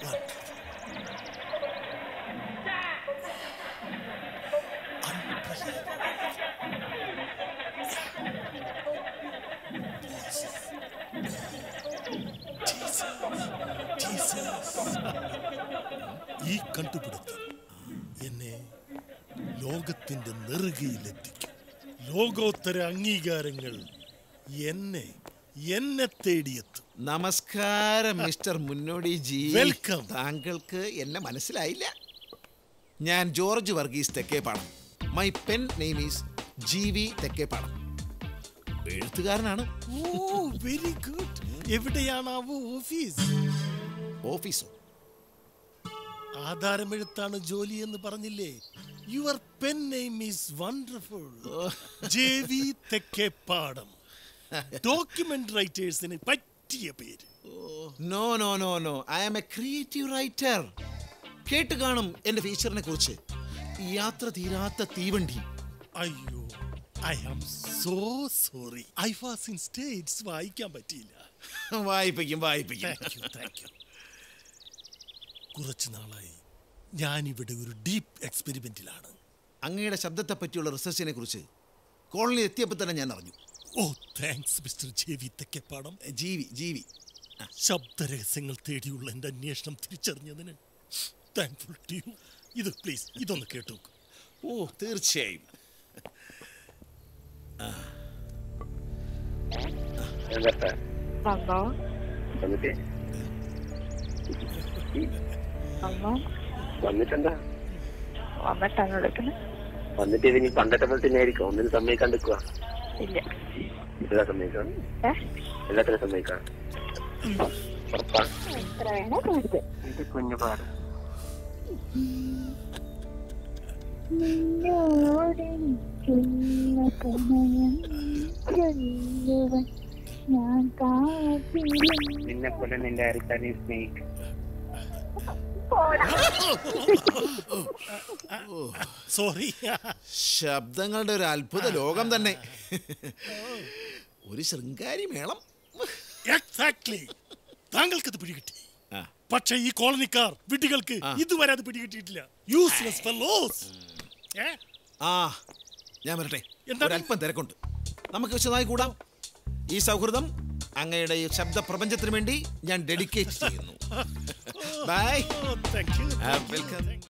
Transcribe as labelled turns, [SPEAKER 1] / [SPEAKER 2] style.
[SPEAKER 1] ഈ കണ്ടുപിടുത്തം എന്നെ ലോകത്തിന്റെ നെറുകയിലെത്തിക്കും ലോകോത്തര അംഗീകാരങ്ങൾ എന്നെ എന്നെ തേടിയെത്തും
[SPEAKER 2] നമസ്കാരം മിസ്റ്റർ മുന്നോടി ജി
[SPEAKER 1] Welcome.
[SPEAKER 2] താങ്കൾക്ക് എന്നെ മനസ്സിലായില്ല ഞാൻ George Varghese Thekkepadam my pen name is G V Thekkepadam എഴുത്തുകാരനാണ്
[SPEAKER 1] ഓ വെരി ഗുഡ് എവിടെയാണാവോ ഓഫീസ്
[SPEAKER 2] ഓഫീസോ
[SPEAKER 1] ആധാരമെഴുത്താണ് ജോലി എന്ന് പറഞ്ഞില്ലേ your pen name is wonderful J V Thekkepadam document റൈറ്റേഴ്സിന് പറ്റിയ പേര്
[SPEAKER 2] no no no no I am a creative writer കേട്ട് കാണും എന്റെ ഫീച്ചറിനെ കുറിച്ച് യാത്ര തീരാത്ത തീവണ്ടി
[SPEAKER 1] അയ്യോ I am so sorry I was in States വായിക്കാൻ പറ്റിയില്ല
[SPEAKER 2] വായിപ്പിക്കും വായിപ്പിക്കും
[SPEAKER 1] താങ്ക് യു താങ്ക് യു കുറച്ചു നാളായി ഞാനിവിടെ ഒരു ഡീപ്പ് എക്സ്പെരിമെന്റിലാണ്
[SPEAKER 2] അങ്ങയുടെ ശബ്ദത്തെ പറ്റിയുള്ള റിസർച്ചിനെ കുറിച്ച് കോളനി എത്തിയപ്പോൾ തന്നെ ഞാൻ അറിഞ്ഞു
[SPEAKER 1] oh thanks mister J V Thekkepadam
[SPEAKER 2] ജീവി ജീവി
[SPEAKER 1] ശബ്ദരഹസ്യങ്ങൾ തേടിയുള്ള എൻ്റെ അന്വേഷണം തിരിച്ചറിഞ്ഞതിന് താങ്ക്ഫുൾ ടു യു ഇത് പ്ലീസ് ഇതൊന്ന് കേട്ടു
[SPEAKER 2] ഓ തീർച്ചയായും
[SPEAKER 3] എന്താ
[SPEAKER 4] അമ്മ
[SPEAKER 3] വന്നിട്ട്
[SPEAKER 4] അമ്മ
[SPEAKER 3] വന്നിട്ടെന്താ
[SPEAKER 4] വന്നിട്ടാണ് വിളിക്കുന്നത്
[SPEAKER 3] വന്നിട്ട് ഇനി പണ്ടത്തെ പോലെ തന്നെ ആയിരിക്കും ഒന്നിന് സമ്മതിക്കാൻ നിൽക്കുക
[SPEAKER 4] ഇല്ല
[SPEAKER 3] എല്ലാ സമ്മതിക്കാം
[SPEAKER 4] ഏ
[SPEAKER 3] എല്ലാത്തിനും സമ്മതിക്കാം ഉറപ്പാ
[SPEAKER 4] എത്ര വേണോ കരുത്
[SPEAKER 3] ഇത് കുഞ്ഞു പാട്
[SPEAKER 4] നിന്നോടെനിക്കുള്ള പ്രണയം ചൊല്ലുവാൻ ഞാൻ കാത്തിരുന്നു
[SPEAKER 3] നിന്നെ പോലെ നിന്റെ ആരിക്കാനെ സ്നേഹിക്കും
[SPEAKER 1] സോറി
[SPEAKER 2] ശബ്ദങ്ങളുടെ ഒരു അത്ഭുത ലോകം തന്നെ ഒരു ശൃംഗാരി മേളം
[SPEAKER 1] എക്സാക്ട്ലി താങ്കൾക്കത് പിടികിട്ടി
[SPEAKER 2] ആ.
[SPEAKER 1] പക്ഷേ ഈ കോളനിക്കാർ വിട്ടികൾക്ക് ഇതുവരെ അത് പിടികിട്ടിയിട്ടില്ല യൂസ്ലെസ് ഫെലോസ്
[SPEAKER 2] ആ ഞാൻ വരട്ടെ
[SPEAKER 1] എന്താണ്?
[SPEAKER 2] ഒരല്പം തിരക്കുണ്ട് നമുക്ക് വിശദമായി കൂടാം ഈ സൗഹൃദം അങ്ങയുടെ ഈ ശബ്ദ പ്രപഞ്ചത്തിന് വേണ്ടി ഞാൻ ഡെഡിക്കേറ്റ് ചെയ്യുന്നു ബൈ
[SPEAKER 1] താങ്ക് യു
[SPEAKER 2] വെൽക്കം